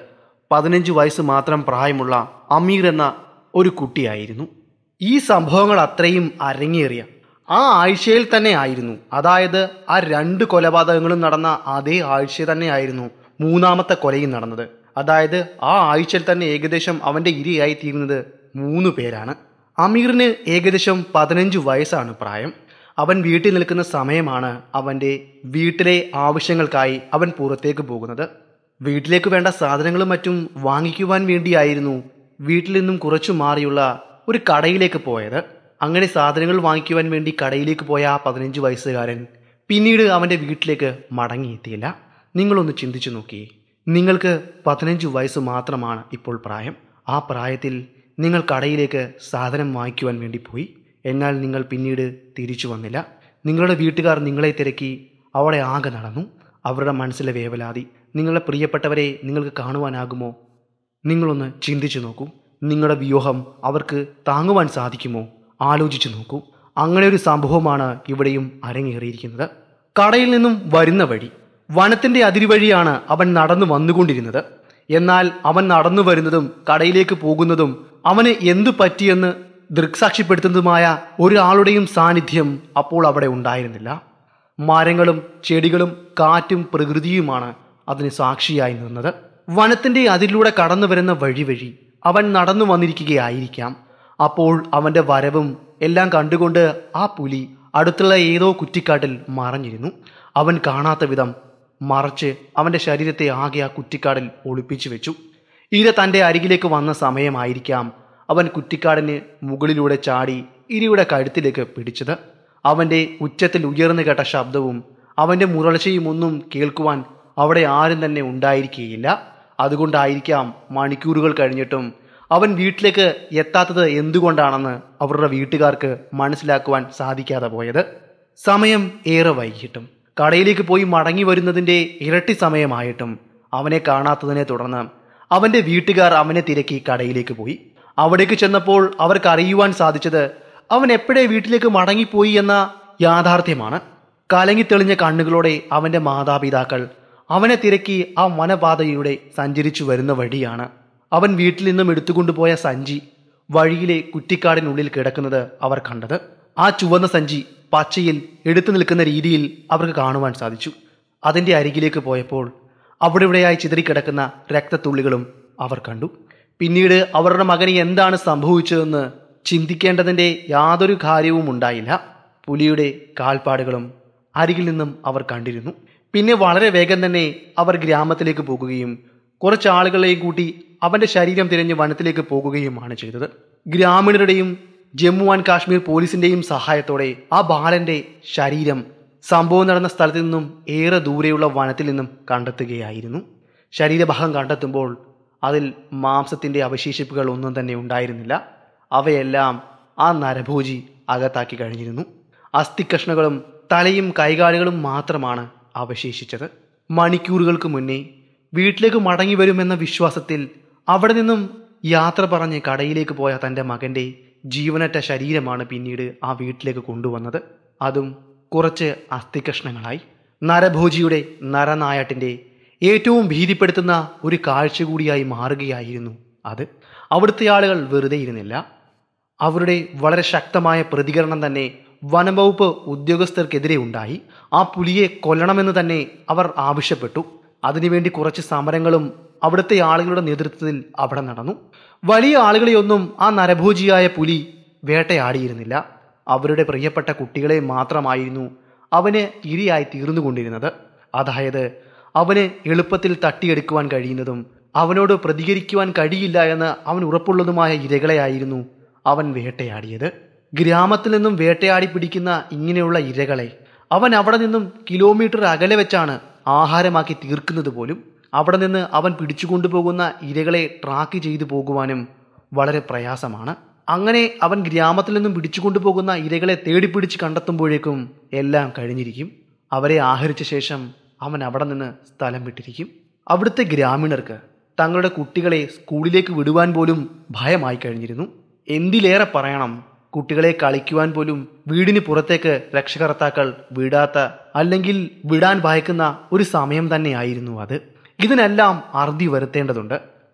പതിനഞ്ച് വയസ്സ് മാത്രം പ്രായമുള്ള അമീർ എന്ന ഒരു കുട്ടിയായിരുന്നു ഈ സംഭവങ്ങൾ അത്രയും അരങ്ങേറിയ ആ ആഴ്ചയിൽ തന്നെ ആയിരുന്നു അതായത് ആ രണ്ട് കൊലപാതകങ്ങളും നടന്ന അതേ ആഴ്ച തന്നെ ആയിരുന്നു മൂന്നാമത്തെ കൊലയും നടന്നത് അതായത് ആ ആഴ്ചയിൽ തന്നെ ഏകദേശം അവന്റെ ഇരയായി തീരുന്നത് മൂന്ന് പേരാണ് അമീറിന് ഏകദേശം പതിനഞ്ച് വയസ്സാണ് പ്രായം അവൻ വീട്ടിൽ നിൽക്കുന്ന സമയമാണ് അവൻ്റെ വീട്ടിലെ ആവശ്യങ്ങൾക്കായി അവൻ പുറത്തേക്ക് പോകുന്നത് വീട്ടിലേക്ക് വേണ്ട സാധനങ്ങളും മറ്റും വാങ്ങിക്കുവാൻ വേണ്ടിയായിരുന്നു വീട്ടിൽ നിന്നും കുറച്ചു മാറിയുള്ള ഒരു കടയിലേക്ക് പോയത് അങ്ങനെ സാധനങ്ങൾ വാങ്ങിക്കുവാൻ വേണ്ടി കടയിലേക്ക് പോയ ആ പതിനഞ്ച് വയസ്സുകാരൻ പിന്നീട് അവൻ്റെ വീട്ടിലേക്ക് മടങ്ങിയെത്തിയില്ല നിങ്ങളൊന്ന് ചിന്തിച്ചു നോക്കിയേ നിങ്ങൾക്ക് പതിനഞ്ച് വയസ്സ് മാത്രമാണ് ഇപ്പോൾ പ്രായം ആ പ്രായത്തിൽ നിങ്ങൾ കടയിലേക്ക് സാധനം വാങ്ങിക്കുവാൻ വേണ്ടി പോയി എന്നാൽ നിങ്ങൾ പിന്നീട് തിരിച്ചു വന്നില്ല നിങ്ങളുടെ വീട്ടുകാർ നിങ്ങളെ തിരക്കി അവിടെ ആകെ നടന്നു അവരുടെ മനസ്സിലെ വേവലാതി നിങ്ങളുടെ പ്രിയപ്പെട്ടവരെ നിങ്ങൾക്ക് കാണുവാനാകുമോ നിങ്ങളൊന്ന് ചിന്തിച്ചു നോക്കൂ നിങ്ങളുടെ വ്യൂഹം അവർക്ക് താങ്ങുവാൻ സാധിക്കുമോ ആലോചിച്ചു നോക്കൂ അങ്ങനെ ഒരു സംഭവമാണ് ഇവിടെയും അരങ്ങേറിയിരിക്കുന്നത് കടയിൽ നിന്നും വരുന്ന വഴി വനത്തിന്റെ അതിരുവഴിയാണ് അവൻ നടന്നു വന്നുകൊണ്ടിരുന്നത് എന്നാൽ അവൻ നടന്നു വരുന്നതും കടയിലേക്ക് പോകുന്നതും അവന് എന്തു പറ്റിയെന്ന് ദൃക്സാക്ഷിപ്പെടുത്തുന്നതുമായ ഒരാളുടെയും സാന്നിധ്യം അപ്പോൾ അവിടെ ഉണ്ടായിരുന്നില്ല മരങ്ങളും ചെടികളും കാറ്റും പ്രകൃതിയുമാണ് അതിന് സാക്ഷിയായി നിന്നത് വനത്തിന്റെ അതിലൂടെ കടന്നു വരുന്ന വഴി വഴി അവൻ നടന്നു വന്നിരിക്കുകയായിരിക്കാം അപ്പോൾ അവന്റെ വരവും എല്ലാം കണ്ടുകൊണ്ട് ആ പുലി അടുത്തുള്ള ഏതോ കുറ്റിക്കാട്ടിൽ മറഞ്ഞിരുന്നു അവൻ കാണാത്ത വിധം മറച്ച് അവന്റെ ശരീരത്തെ ആകെ ആ കുറ്റിക്കാടിൽ ഒളിപ്പിച്ചു വെച്ചു ഇര തന്റെ അരികിലേക്ക് വന്ന സമയമായിരിക്കാം അവൻ കുറ്റിക്കാടിന് മുകളിലൂടെ ചാടി ഇരയുടെ കഴുത്തിലേക്ക് പിടിച്ചത് അവന്റെ ഉച്ചത്തിൽ ഉയർന്നു കേട്ട ശബ്ദവും അവന്റെ മുരൾച്ചയും ഒന്നും കേൾക്കുവാൻ അവിടെ ആരും തന്നെ ഉണ്ടായിരിക്കുകയില്ല അതുകൊണ്ടായിരിക്കാം മണിക്കൂറുകൾ കഴിഞ്ഞിട്ടും അവൻ വീട്ടിലേക്ക് എത്താത്തത് എന്തുകൊണ്ടാണെന്ന് അവരുടെ വീട്ടുകാർക്ക് മനസ്സിലാക്കുവാൻ സാധിക്കാതെ പോയത് സമയം ഏറെ വൈകിട്ടും കടയിലേക്ക് പോയി മടങ്ങി വരുന്നതിന്റെ ഇരട്ടി സമയമായിട്ടും അവനെ കാണാത്തതിനെ തുടർന്ന് അവന്റെ വീട്ടുകാർ അവനെ തിരക്കി കടയിലേക്ക് പോയി അവിടേക്ക് ചെന്നപ്പോൾ അവർക്ക് അറിയുവാൻ സാധിച്ചത് അവൻ എപ്പോഴേ വീട്ടിലേക്ക് മടങ്ങിപ്പോയി എന്ന യാഥാർത്ഥ്യമാണ് കലങ്ങിത്തെളിഞ്ഞ കണ്ണുകളോടെ അവന്റെ മാതാപിതാക്കൾ അവനെ തിരക്കി ആ വനപാതയിലൂടെ സഞ്ചരിച്ചു വരുന്ന വഴിയാണ് അവൻ വീട്ടിൽ നിന്നും എടുത്തുകൊണ്ടുപോയ സഞ്ചി വഴിയിലെ കുറ്റിക്കാടിനുള്ളിൽ കിടക്കുന്നത് അവർ കണ്ടത് ആ ചുവന്ന സഞ്ചി പച്ചയിൽ എടുത്തു നിൽക്കുന്ന രീതിയിൽ അവർക്ക് കാണുവാൻ സാധിച്ചു അതിന്റെ അരികിലേക്ക് പോയപ്പോൾ അവിടെ ഇവിടെയായി ചിതറിക്കിടക്കുന്ന രക്തത്തുള്ളികളും അവർ കണ്ടു പിന്നീട് അവരുടെ മകന് എന്താണ് സംഭവിച്ചതെന്ന് ചിന്തിക്കേണ്ടതിന്റെ യാതൊരു കാര്യവും ഉണ്ടായില്ല പുലിയുടെ കാൽപ്പാടുകളും അരികിൽ നിന്നും അവർ കണ്ടിരുന്നു പിന്നെ വളരെ വേഗം തന്നെ അവർ ഗ്രാമത്തിലേക്ക് പോകുകയും കുറച്ച് ആളുകളെയും കൂട്ടി അവന്റെ ശരീരം തിരഞ്ഞ് വനത്തിലേക്ക് പോകുകയുമാണ് ചെയ്തത് ഗ്രാമീണരുടെയും ജമ്മു ആൻഡ് കാശ്മീർ പോലീസിന്റെയും സഹായത്തോടെ ആ ബാലന്റെ ശരീരം സംഭവം നടന്ന സ്ഥലത്ത് നിന്നും ഏറെ ദൂരെയുള്ള വനത്തിൽ നിന്നും കണ്ടെത്തുകയായിരുന്നു ശരീരഭാഗം കണ്ടെത്തുമ്പോൾ അതിൽ മാംസത്തിന്റെ അവശേഷിപ്പുകൾ ഒന്നും തന്നെ ഉണ്ടായിരുന്നില്ല അവയെല്ലാം ആ നരഭോജി അകത്താക്കി കഴിഞ്ഞിരുന്നു അസ്ഥിക്കഷ്ണങ്ങളും തലയും കൈകാലുകളും മാത്രമാണ് അവശേഷിച്ചത് മണിക്കൂറുകൾക്ക് മുന്നേ വീട്ടിലേക്ക് മടങ്ങി വരുമെന്ന വിശ്വാസത്തിൽ അവിടെ നിന്നും യാത്ര പറഞ്ഞ് കടയിലേക്ക് പോയ തൻ്റെ മകൻ്റെ ജീവനറ്റ ശരീരമാണ് പിന്നീട് ആ വീട്ടിലേക്ക് കൊണ്ടുവന്നത് അതും കുറച്ച് അസ്ഥികഷ്ണങ്ങളായി നരഭോജിയുടെ നരനായാട്ടിൻ്റെ ഏറ്റവും ഭീതിപ്പെടുത്തുന്ന ഒരു കാഴ്ച കൂടിയായി മാറുകയായിരുന്നു അത് അവിടുത്തെ ആളുകൾ വെറുതെ ഇരുന്നില്ല അവരുടെ വളരെ ശക്തമായ പ്രതികരണം തന്നെ വനംവകുപ്പ് ഉദ്യോഗസ്ഥർക്കെതിരെ ഉണ്ടായി ആ പുലിയെ കൊല്ലണമെന്ന് തന്നെ അവർ ആവശ്യപ്പെട്ടു അതിനുവേണ്ടി കുറച്ച് സമരങ്ങളും അവിടുത്തെ ആളുകളുടെ നേതൃത്വത്തിൽ അവിടെ നടന്നു വലിയ ആളുകളെയൊന്നും ആ നരഭോജിയായ പുലി വേട്ടയാടിയിരുന്നില്ല അവരുടെ പ്രിയപ്പെട്ട കുട്ടികളെ മാത്രമായിരുന്നു അവന് ഇരയായി തീർന്നുകൊണ്ടിരുന്നത് അതായത് അവന് എളുപ്പത്തിൽ തട്ടിയെടുക്കുവാൻ കഴിയുന്നതും അവനോട് പ്രതികരിക്കുവാൻ കഴിയില്ല എന്ന് അവൻ ഉറപ്പുള്ളതുമായ ഇരകളെയായിരുന്നു അവൻ വേട്ടയാടിയത് ഗ്രാമത്തിൽ നിന്നും വേട്ടയാടി പിടിക്കുന്ന ഇങ്ങനെയുള്ള ഇരകളെ അവൻ അവിടെ നിന്നും കിലോമീറ്റർ അകലെ വെച്ചാണ് ആഹാരമാക്കി തീർക്കുന്നത് പോലും അവിടെ നിന്ന് അവൻ പിടിച്ചുകൊണ്ടുപോകുന്ന ഇരകളെ ട്രാക്ക് ചെയ്തു പോകുവാനും വളരെ പ്രയാസമാണ് അങ്ങനെ അവൻ ഗ്രാമത്തിൽ നിന്നും പിടിച്ചുകൊണ്ടുപോകുന്ന ഇരകളെ തേടിപ്പിടിച്ച് കണ്ടെത്തുമ്പോഴേക്കും എല്ലാം കഴിഞ്ഞിരിക്കും അവരെ ആഹരിച്ച ശേഷം അവൻ അവിടെ നിന്ന് സ്ഥലം വിട്ടിരിക്കും അവിടുത്തെ ഗ്രാമീണർക്ക് തങ്ങളുടെ കുട്ടികളെ സ്കൂളിലേക്ക് വിടുവാൻ പോലും ഭയമായി കഴിഞ്ഞിരുന്നു എന്തിലേറെ പറയണം കുട്ടികളെ കളിക്കുവാൻ പോലും വീടിന് പുറത്തേക്ക് രക്ഷകർത്താക്കൾ വിടാത്ത അല്ലെങ്കിൽ വിടാൻ ഭയക്കുന്ന ഒരു സമയം തന്നെയായിരുന്നു അത് ഇതിനെല്ലാം അറുതി വരുത്തേണ്ടതുണ്ട്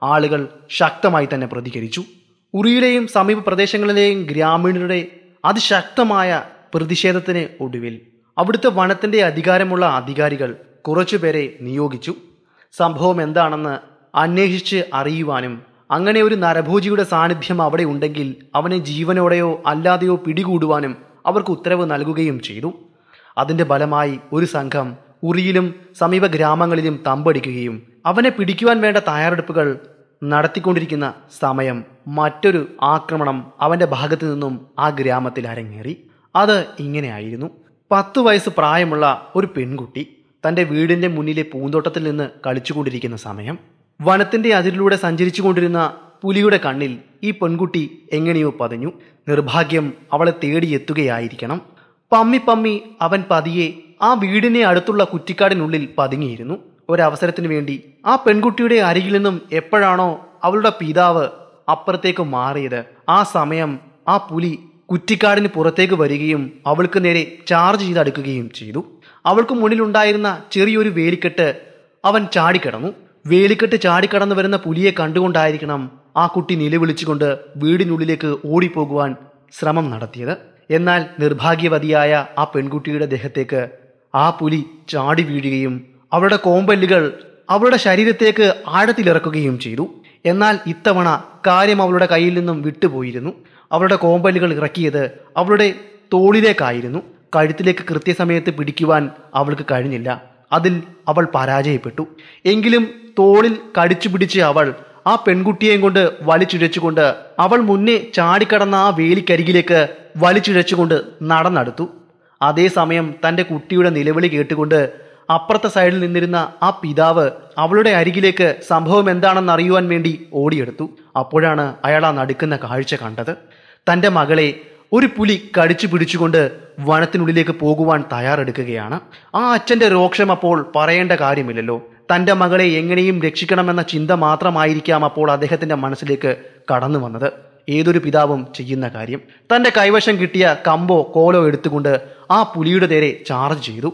ആളുകൾ ശക്തമായി തന്നെ പ്രതികരിച്ചു ഉറിയിലെയും സമീപ പ്രദേശങ്ങളിലെയും ഗ്രാമീണരുടെ അതിശക്തമായ പ്രതിഷേധത്തിന് ഒടുവിൽ അവിടുത്തെ വനത്തിന്റെ അധികാരമുള്ള അധികാരികൾ കുറച്ചുപേരെ നിയോഗിച്ചു സംഭവം എന്താണെന്ന് അന്വേഷിച്ച് അറിയുവാനും അങ്ങനെ ഒരു നരഭോജിയുടെ സാന്നിധ്യം അവിടെ ഉണ്ടെങ്കിൽ അവനെ ജീവനോടെയോ അല്ലാതെയോ പിടികൂടുവാനും അവർക്ക് ഉത്തരവ് നൽകുകയും ചെയ്തു അതിന്റെ ഫലമായി ഒരു സംഘം ഉറിയിലും സമീപ ഗ്രാമങ്ങളിലും തമ്പടിക്കുകയും അവനെ പിടിക്കുവാൻ വേണ്ട തയ്യാറെടുപ്പുകൾ നടത്തിക്കൊണ്ടിരിക്കുന്ന സമയം മറ്റൊരു ആക്രമണം അവന്റെ ഭാഗത്തു നിന്നും ആ ഗ്രാമത്തിൽ അരങ്ങേറി അത് ഇങ്ങനെയായിരുന്നു പത്തു വയസ്സ് പ്രായമുള്ള ഒരു പെൺകുട്ടി തന്റെ വീടിന്റെ മുന്നിലെ പൂന്തോട്ടത്തിൽ നിന്ന് കളിച്ചുകൊണ്ടിരിക്കുന്ന സമയം വനത്തിന്റെ അതിരിലൂടെ സഞ്ചരിച്ചു കൊണ്ടിരുന്ന പുലിയുടെ കണ്ണിൽ ഈ പെൺകുട്ടി എങ്ങനെയോ പതിഞ്ഞു നിർഭാഗ്യം അവളെ തേടിയെത്തുകയായിരിക്കണം പമ്മി പമ്മി അവൻ പതിയെ ആ വീടിനെ അടുത്തുള്ള കുറ്റിക്കാടിനുള്ളിൽ പതുങ്ങിയിരുന്നു ഒരവസരത്തിന് വേണ്ടി ആ പെൺകുട്ടിയുടെ അരികിൽ നിന്നും എപ്പോഴാണോ അവളുടെ പിതാവ് അപ്പുറത്തേക്ക് മാറിയത് ആ സമയം ആ പുലി കുറ്റിക്കാടിന് പുറത്തേക്ക് വരികയും അവൾക്ക് നേരെ ചാർജ് ചെയ്തടുക്കുകയും ചെയ്തു അവൾക്ക് മുന്നിലുണ്ടായിരുന്ന ചെറിയൊരു വേലിക്കെട്ട് അവൻ ചാടിക്കടന്നു വേലിക്കെട്ട് ചാടിക്കടന്നു വരുന്ന പുലിയെ കണ്ടുകൊണ്ടായിരിക്കണം ആ കുട്ടി നിലവിളിച്ചുകൊണ്ട് വീടിനുള്ളിലേക്ക് ഓടിപ്പോകുവാൻ ശ്രമം നടത്തിയത് എന്നാൽ നിർഭാഗ്യവതിയായ ആ പെൺകുട്ടിയുടെ ദേഹത്തേക്ക് ആ പുലി ചാടി വീഴുകയും അവളുടെ കോമ്പല്ലുകൾ അവളുടെ ശരീരത്തേക്ക് ആഴത്തിലിറക്കുകയും ചെയ്തു എന്നാൽ ഇത്തവണ കാര്യം അവളുടെ കയ്യിൽ നിന്നും വിട്ടുപോയിരുന്നു അവളുടെ കോമ്പല്ലുകൾ ഇറക്കിയത് അവളുടെ തോളിലേക്കായിരുന്നു കഴുത്തിലേക്ക് കൃത്യസമയത്ത് പിടിക്കുവാൻ അവൾക്ക് കഴിഞ്ഞില്ല അതിൽ അവൾ പരാജയപ്പെട്ടു എങ്കിലും തോളിൽ കടിച്ചു പിടിച്ച് അവൾ ആ പെൺകുട്ടിയെയും കൊണ്ട് വലിച്ചിഴച്ചുകൊണ്ട് അവൾ മുന്നേ ചാടിക്കടന്ന ആ വേലിക്കരികിലേക്ക് വലിച്ചിഴച്ചുകൊണ്ട് നടന്നെടുത്തു അതേസമയം തന്റെ കുട്ടിയുടെ നിലവിളി കേട്ടുകൊണ്ട് അപ്പുറത്തെ സൈഡിൽ നിന്നിരുന്ന ആ പിതാവ് അവളുടെ അരികിലേക്ക് സംഭവം എന്താണെന്ന് അറിയുവാൻ വേണ്ടി ഓടിയെടുത്തു അപ്പോഴാണ് അയാൾ ആ നടുക്കുന്ന കാഴ്ച കണ്ടത് തന്റെ മകളെ ഒരു പുലി കടിച്ചു പിടിച്ചുകൊണ്ട് വനത്തിനുള്ളിലേക്ക് പോകുവാൻ തയ്യാറെടുക്കുകയാണ് ആ അച്ഛന്റെ രോക്ഷം അപ്പോൾ പറയേണ്ട കാര്യമില്ലല്ലോ തന്റെ മകളെ എങ്ങനെയും രക്ഷിക്കണമെന്ന ചിന്ത മാത്രമായിരിക്കാം അപ്പോൾ അദ്ദേഹത്തിന്റെ മനസ്സിലേക്ക് കടന്നു വന്നത് ഏതൊരു പിതാവും ചെയ്യുന്ന കാര്യം തന്റെ കൈവശം കിട്ടിയ കമ്പോ കോലോ എടുത്തുകൊണ്ട് ആ പുലിയുടെ നേരെ ചാർജ് ചെയ്തു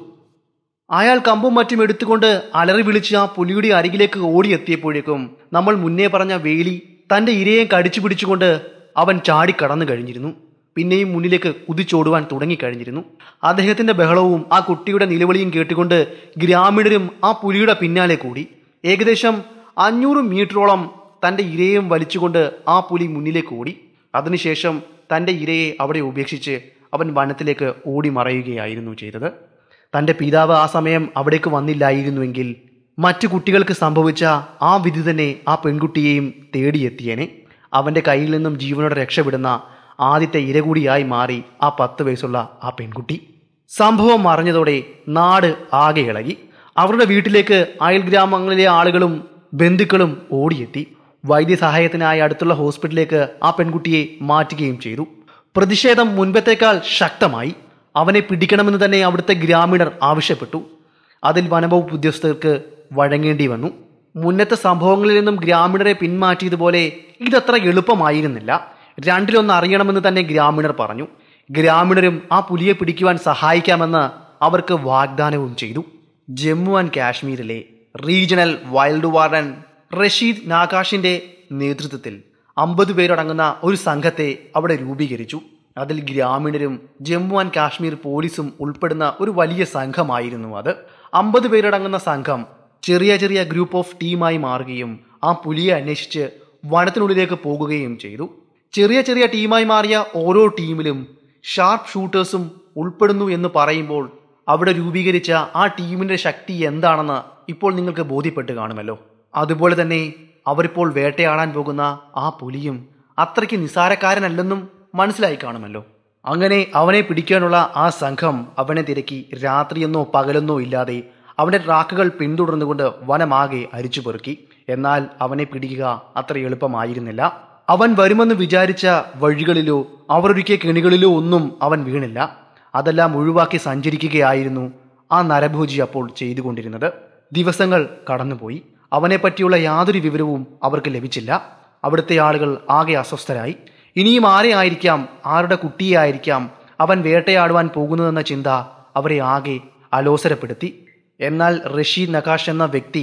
അയാൾ കമ്പും മറ്റും എടുത്തുകൊണ്ട് അലറി വിളിച്ച് ആ പുലിയുടെ അരികിലേക്ക് ഓടിയെത്തിയപ്പോഴേക്കും നമ്മൾ മുന്നേ പറഞ്ഞ വേലി തന്റെ ഇരയെ കടിച്ചു പിടിച്ചുകൊണ്ട് അവൻ ചാടി കടന്നു കഴിഞ്ഞിരുന്നു പിന്നെയും മുന്നിലേക്ക് കുതിച്ചോടുവാൻ തുടങ്ങിക്കഴിഞ്ഞിരുന്നു അദ്ദേഹത്തിന്റെ ബഹളവും ആ കുട്ടിയുടെ നിലവിളിയും കേട്ടുകൊണ്ട് ഗ്രാമീണരും ആ പുലിയുടെ പിന്നാലെ കൂടി ഏകദേശം അഞ്ഞൂറ് മീറ്ററോളം തന്റെ ഇരയും വലിച്ചുകൊണ്ട് ആ പുലി മുന്നിലേക്ക് ഓടി അതിനുശേഷം തന്റെ ഇരയെ അവിടെ ഉപേക്ഷിച്ച് അവൻ വനത്തിലേക്ക് ഓടി മറയുകയായിരുന്നു ചെയ്തത് തന്റെ പിതാവ് ആ സമയം അവിടേക്ക് വന്നില്ലായിരുന്നുവെങ്കിൽ മറ്റു കുട്ടികൾക്ക് സംഭവിച്ച ആ വിധി തന്നെ ആ പെൺകുട്ടിയെയും തേടിയെത്തിയേനെ അവന്റെ കയ്യിൽ നിന്നും ജീവനോടെ രക്ഷപ്പെടുന്ന ആദ്യത്തെ ഇര കൂടിയായി മാറി ആ പത്ത് വയസ്സുള്ള ആ പെൺകുട്ടി സംഭവം അറിഞ്ഞതോടെ നാട് ആകെ ഇളകി അവരുടെ വീട്ടിലേക്ക് അയൽ ഗ്രാമങ്ങളിലെ ആളുകളും ബന്ധുക്കളും ഓടിയെത്തി വൈദ്യസഹായത്തിനായി അടുത്തുള്ള ഹോസ്പിറ്റലിലേക്ക് ആ പെൺകുട്ടിയെ മാറ്റുകയും ചെയ്തു പ്രതിഷേധം മുൻപത്തേക്കാൾ ശക്തമായി അവനെ പിടിക്കണമെന്ന് തന്നെ അവിടുത്തെ ഗ്രാമീണർ ആവശ്യപ്പെട്ടു അതിൽ വനംവകുപ്പ് ഉദ്യോഗസ്ഥർക്ക് വഴങ്ങേണ്ടി വന്നു മുന്നത്തെ സംഭവങ്ങളിൽ നിന്നും ഗ്രാമീണരെ പിന്മാറ്റിയതുപോലെ ഇതത്ര എളുപ്പമായിരുന്നില്ല രണ്ടിലൊന്ന് അറിയണമെന്ന് തന്നെ ഗ്രാമീണർ പറഞ്ഞു ഗ്രാമീണരും ആ പുലിയെ പിടിക്കുവാൻ സഹായിക്കാമെന്ന് അവർക്ക് വാഗ്ദാനവും ചെയ്തു ജമ്മു ആൻഡ് കാശ്മീരിലെ റീജിയണൽ വൈൽഡ് വാർഡൻ റഷീദ് നാകാഷിന്റെ നേതൃത്വത്തിൽ അമ്പത് പേരടങ്ങുന്ന ഒരു സംഘത്തെ അവിടെ രൂപീകരിച്ചു അതിൽ ഗ്രാമീണരും ജമ്മു ആൻഡ് കാശ്മീർ പോലീസും ഉൾപ്പെടുന്ന ഒരു വലിയ സംഘമായിരുന്നു അത് അമ്പത് പേരടങ്ങുന്ന സംഘം ചെറിയ ചെറിയ ഗ്രൂപ്പ് ഓഫ് ടീമായി മാറുകയും ആ പുലിയെ അന്വേഷിച്ച് വനത്തിനുള്ളിലേക്ക് പോകുകയും ചെയ്തു ചെറിയ ചെറിയ ടീമായി മാറിയ ഓരോ ടീമിലും ഷാർപ്പ് ഷൂട്ടേഴ്സും ഉൾപ്പെടുന്നു എന്ന് പറയുമ്പോൾ അവിടെ രൂപീകരിച്ച ആ ടീമിന്റെ ശക്തി എന്താണെന്ന് ഇപ്പോൾ നിങ്ങൾക്ക് ബോധ്യപ്പെട്ട് കാണുമല്ലോ അതുപോലെ തന്നെ അവരിപ്പോൾ വേട്ടയാടാൻ പോകുന്ന ആ പുലിയും അത്രയ്ക്ക് നിസാരക്കാരനല്ലെന്നും മനസ്സിലായി കാണുമല്ലോ അങ്ങനെ അവനെ പിടിക്കാനുള്ള ആ സംഘം അവനെ തിരക്കി രാത്രിയെന്നോ പകലെന്നോ ഇല്ലാതെ അവന്റെ ട്രാക്കുകൾ പിന്തുടർന്നുകൊണ്ട് വനമാകെ അരിച്ചു പെറുക്കി എന്നാൽ അവനെ പിടിക്കുക അത്ര എളുപ്പമായിരുന്നില്ല അവൻ വരുമെന്ന് വിചാരിച്ച വഴികളിലോ അവരൊരുക്കിയ കെണികളിലോ ഒന്നും അവൻ വീണില്ല അതെല്ലാം ഒഴിവാക്കി സഞ്ചരിക്കുകയായിരുന്നു ആ നരഭോജി അപ്പോൾ ചെയ്തുകൊണ്ടിരുന്നത് ദിവസങ്ങൾ കടന്നുപോയി അവനെപ്പറ്റിയുള്ള യാതൊരു വിവരവും അവർക്ക് ലഭിച്ചില്ല അവിടുത്തെ ആളുകൾ ആകെ അസ്വസ്ഥരായി ഇനിയും ആരെ ആയിരിക്കാം ആരുടെ കുട്ടിയെ ആയിരിക്കാം അവൻ വേട്ടയാടുവാൻ പോകുന്നതെന്ന ചിന്ത അവരെ ആകെ അലോസരപ്പെടുത്തി എന്നാൽ റഷീദ് നകാഷ് എന്ന വ്യക്തി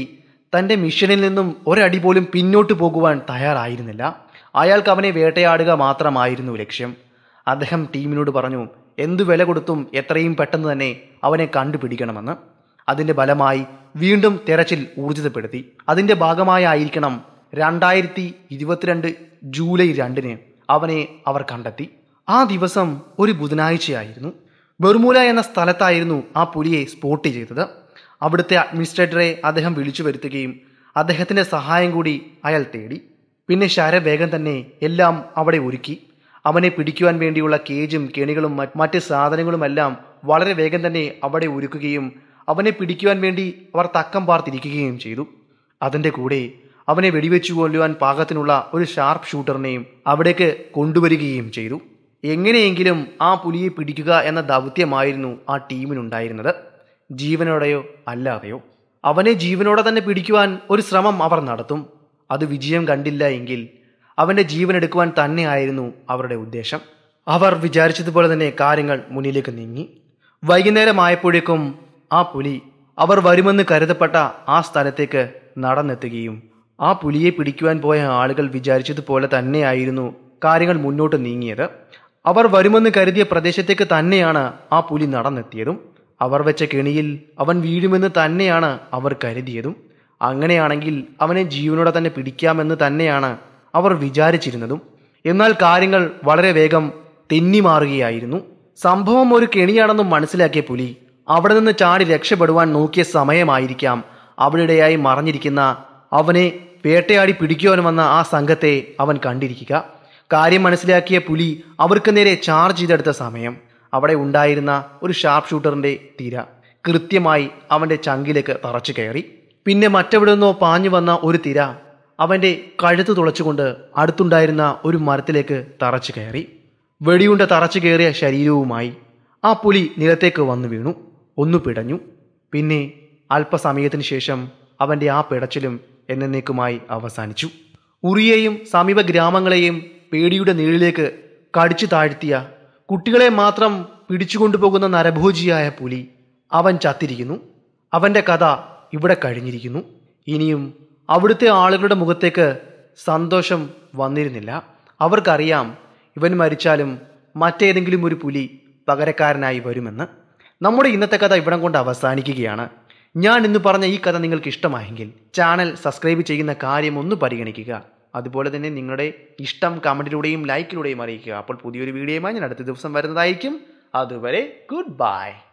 തൻ്റെ മിഷനിൽ നിന്നും ഒരടി പോലും പിന്നോട്ട് പോകുവാൻ തയ്യാറായിരുന്നില്ല അയാൾക്ക് അവനെ വേട്ടയാടുക മാത്രമായിരുന്നു ലക്ഷ്യം അദ്ദേഹം ടീമിനോട് പറഞ്ഞു എന്തു വില കൊടുത്തും എത്രയും പെട്ടെന്ന് തന്നെ അവനെ കണ്ടുപിടിക്കണമെന്ന് അതിന്റെ ഫലമായി വീണ്ടും തെരച്ചിൽ ഊർജിതപ്പെടുത്തി അതിന്റെ ഭാഗമായായിരിക്കണം രണ്ടായിരത്തി ഇരുപത്തിരണ്ട് ജൂലൈ രണ്ടിന് അവനെ അവർ കണ്ടെത്തി ആ ദിവസം ഒരു ബുധനാഴ്ചയായിരുന്നു ബെർമൂല എന്ന സ്ഥലത്തായിരുന്നു ആ പുലിയെ സ്പോട്ട് ചെയ്തത് അവിടുത്തെ അഡ്മിനിസ്ട്രേറ്ററെ അദ്ദേഹം വിളിച്ചു വരുത്തുകയും അദ്ദേഹത്തിന്റെ സഹായം കൂടി അയാൾ തേടി പിന്നെ ശരവേഗം തന്നെ എല്ലാം അവിടെ ഒരുക്കി അവനെ പിടിക്കുവാൻ വേണ്ടിയുള്ള കേജും കെണികളും മറ്റ് മറ്റ് സാധനങ്ങളുമെല്ലാം വളരെ വേഗം തന്നെ അവിടെ ഒരുക്കുകയും അവനെ പിടിക്കുവാൻ വേണ്ടി അവർ തക്കം പാർത്തിരിക്കുകയും ചെയ്തു അതിൻ്റെ കൂടെ അവനെ വെടിവെച്ചു കൊല്ലുവാൻ പാകത്തിനുള്ള ഒരു ഷാർപ്പ് ഷൂട്ടറിനെയും അവിടേക്ക് കൊണ്ടുവരികയും ചെയ്തു എങ്ങനെയെങ്കിലും ആ പുലിയെ പിടിക്കുക എന്ന ദൗത്യമായിരുന്നു ആ ടീമിനുണ്ടായിരുന്നത് ജീവനോടെയോ അല്ലാതെയോ അവനെ ജീവനോടെ തന്നെ പിടിക്കുവാൻ ഒരു ശ്രമം അവർ നടത്തും അത് വിജയം കണ്ടില്ല എങ്കിൽ അവന്റെ ജീവൻ എടുക്കുവാൻ തന്നെയായിരുന്നു അവരുടെ ഉദ്ദേശം അവർ വിചാരിച്ചതുപോലെ തന്നെ കാര്യങ്ങൾ മുന്നിലേക്ക് നീങ്ങി വൈകുന്നേരമായപ്പോഴേക്കും ആ പുലി അവർ വരുമെന്ന് കരുതപ്പെട്ട ആ സ്ഥലത്തേക്ക് നടന്നെത്തുകയും ആ പുലിയെ പിടിക്കുവാൻ പോയ ആളുകൾ വിചാരിച്ചതുപോലെ തന്നെയായിരുന്നു കാര്യങ്ങൾ മുന്നോട്ട് നീങ്ങിയത് അവർ വരുമെന്ന് കരുതിയ പ്രദേശത്തേക്ക് തന്നെയാണ് ആ പുലി നടന്നെത്തിയതും അവർ വെച്ച കെണിയിൽ അവൻ വീഴുമെന്ന് തന്നെയാണ് അവർ കരുതിയതും അങ്ങനെയാണെങ്കിൽ അവനെ ജീവനോടെ തന്നെ പിടിക്കാമെന്ന് തന്നെയാണ് അവർ വിചാരിച്ചിരുന്നതും എന്നാൽ കാര്യങ്ങൾ വളരെ വേഗം തെന്നിമാറുകയായിരുന്നു സംഭവം ഒരു കെണിയാണെന്നും മനസ്സിലാക്കിയ പുലി അവിടെ നിന്ന് ചാടി രക്ഷപ്പെടുവാൻ നോക്കിയ സമയമായിരിക്കാം അവിടെയായി മറഞ്ഞിരിക്കുന്ന അവനെ വേട്ടയാടി പിടിക്കുവാൻ വന്ന ആ സംഘത്തെ അവൻ കണ്ടിരിക്കുക കാര്യം മനസ്സിലാക്കിയ പുലി അവർക്ക് നേരെ ചാർജ് ചെയ്തെടുത്ത സമയം അവിടെ ഉണ്ടായിരുന്ന ഒരു ഷാർപ്പ് ഷൂട്ടറിന്റെ തിര കൃത്യമായി അവന്റെ ചങ്കിലേക്ക് തറച്ചു കയറി പിന്നെ മറ്റെവിടെ നിന്നോ പാഞ്ഞു വന്ന ഒരു തിര അവന്റെ കഴുത്ത് തുളച്ചുകൊണ്ട് അടുത്തുണ്ടായിരുന്ന ഒരു മരത്തിലേക്ക് തറച്ചു കയറി വെടിയുണ്ട തറച്ചു കയറിയ ശരീരവുമായി ആ പുലി നിലത്തേക്ക് വന്നു വീണു ഒന്നു പിടഞ്ഞു പിന്നെ അല്പസമയത്തിന് ശേഷം അവന്റെ ആ പിടച്ചിലും എന്നേക്കുമായി അവസാനിച്ചു ഉറിയെയും സമീപ ഗ്രാമങ്ങളെയും പേടിയുടെ നീളിലേക്ക് കടിച്ചു താഴ്ത്തിയ കുട്ടികളെ മാത്രം പിടിച്ചുകൊണ്ടുപോകുന്ന നരഭോജിയായ പുലി അവൻ ചത്തിരിക്കുന്നു അവന്റെ കഥ ഇവിടെ കഴിഞ്ഞിരിക്കുന്നു ഇനിയും അവിടുത്തെ ആളുകളുടെ മുഖത്തേക്ക് സന്തോഷം വന്നിരുന്നില്ല അവർക്കറിയാം ഇവൻ മരിച്ചാലും മറ്റേതെങ്കിലും ഒരു പുലി പകരക്കാരനായി വരുമെന്ന് നമ്മുടെ ഇന്നത്തെ കഥ ഇവിടം കൊണ്ട് അവസാനിക്കുകയാണ് ഞാൻ ഇന്ന് പറഞ്ഞ ഈ കഥ നിങ്ങൾക്ക് ഇഷ്ടമായെങ്കിൽ ചാനൽ സബ്സ്ക്രൈബ് ചെയ്യുന്ന കാര്യം ഒന്ന് പരിഗണിക്കുക അതുപോലെ തന്നെ നിങ്ങളുടെ ഇഷ്ടം കമൻറ്റിലൂടെയും ലൈക്കിലൂടെയും അറിയിക്കുക അപ്പോൾ പുതിയൊരു വീഡിയോയുമായി ഞാൻ അടുത്ത ദിവസം വരുന്നതായിരിക്കും അതുവരെ ഗുഡ് ബൈ